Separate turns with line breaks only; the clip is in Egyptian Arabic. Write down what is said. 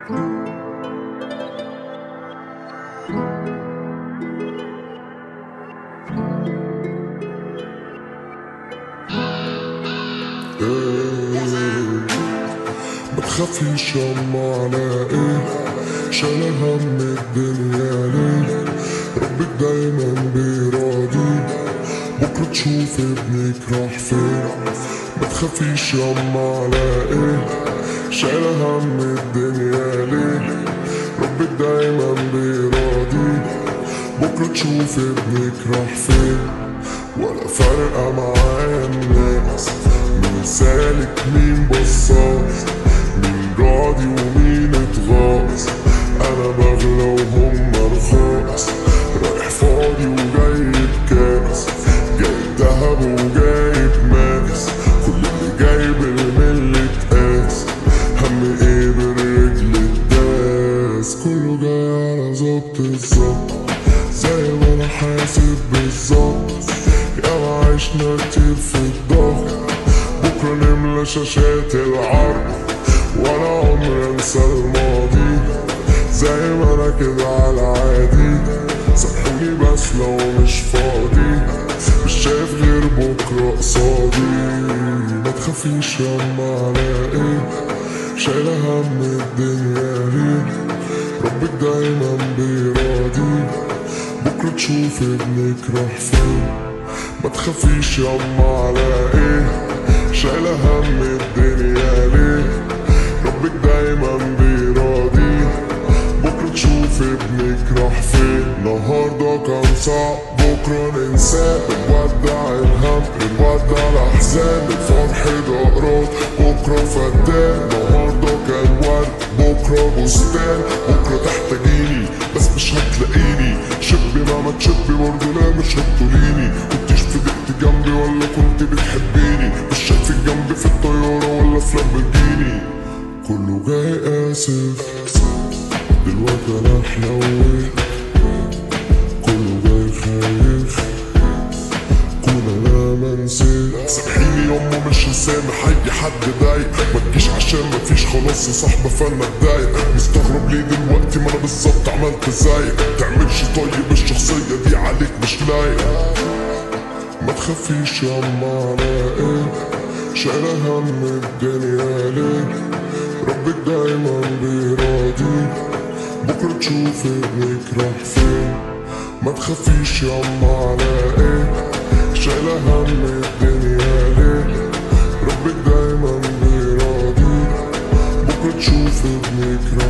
ما تخافيش يما على ايه شايلة هم الدنيا ليه ربك دايما بيراضيك بكرة تشوف ابنك راح فين ما تخافيش يما على ايه شايلة هم الدنيا ليه ربك دايما بيراضيك بكرة تشوف ابنك راح فين ولا فارقة معايا الناس مين سالك مين بصاص مين راضي ومين اتغاظ انا بغلى وهم رخاص رايح فاضي وجايب كاس جايب دهب وجايب ماس كل اللي جايب الملة قاس هم ايه بالرجل الداس كله جاي على ظبط الظبط زي ما انا حاسب بالظبط ياما عشنا كتير في الضغط بكرة نملى شاشات العرض ولا عمري انسى الماضي زي ما انا كده على عادي سامحوني بس لو مش فاضي مش شايف غير بكرة قصادي ما تخافيش ياما على ايه شايلة هم الدنيا ليه ربك دايما بيراضيك بكرة تشوف ابنك راح فين ما تخافيش ياما على ايه شايلة هم الدنيا ليه ربك دايما بيراضيك بكرة تشوف ابنك راح فين النهاردة كان صعب بكرة ننساه بنودع الهم بنودع الأحزان الفرح دقرات بكرة فدان النهاردة كان ورد بكرة بستان بكرة تحتاجيني بس مش هتلاقيني شبي مهما تشبي برضه لا مش هتطوليني كنتيش في دقت جنبي ولا كنت بتحبيني مش شايفك جنبي في الطيارة ولا في لامبرجيني كله جاي آسف دلوقتي أنا حلويت كله جاي خايف كون أنا منسيت سامحيني يما مش هسامح أي حد ضايق ما تجيش عشان مفيش خلاص يا صاحبة فأنا اتضايق مستغرب ليه دلوقتي ما أنا بالظبط عملت زيك تعملش طيب الشخصية دي عليك مش لايق ما تخافيش ياما على ايه شايلة هم الدنيا ليه ربك دايما بيراضيك بكرة تشوف ابنك راح فين ما تخافيش ياما على ايه شايلة هم الدنيا ليه ربك دايما بيراضيك بكرة تشوف ابنك راح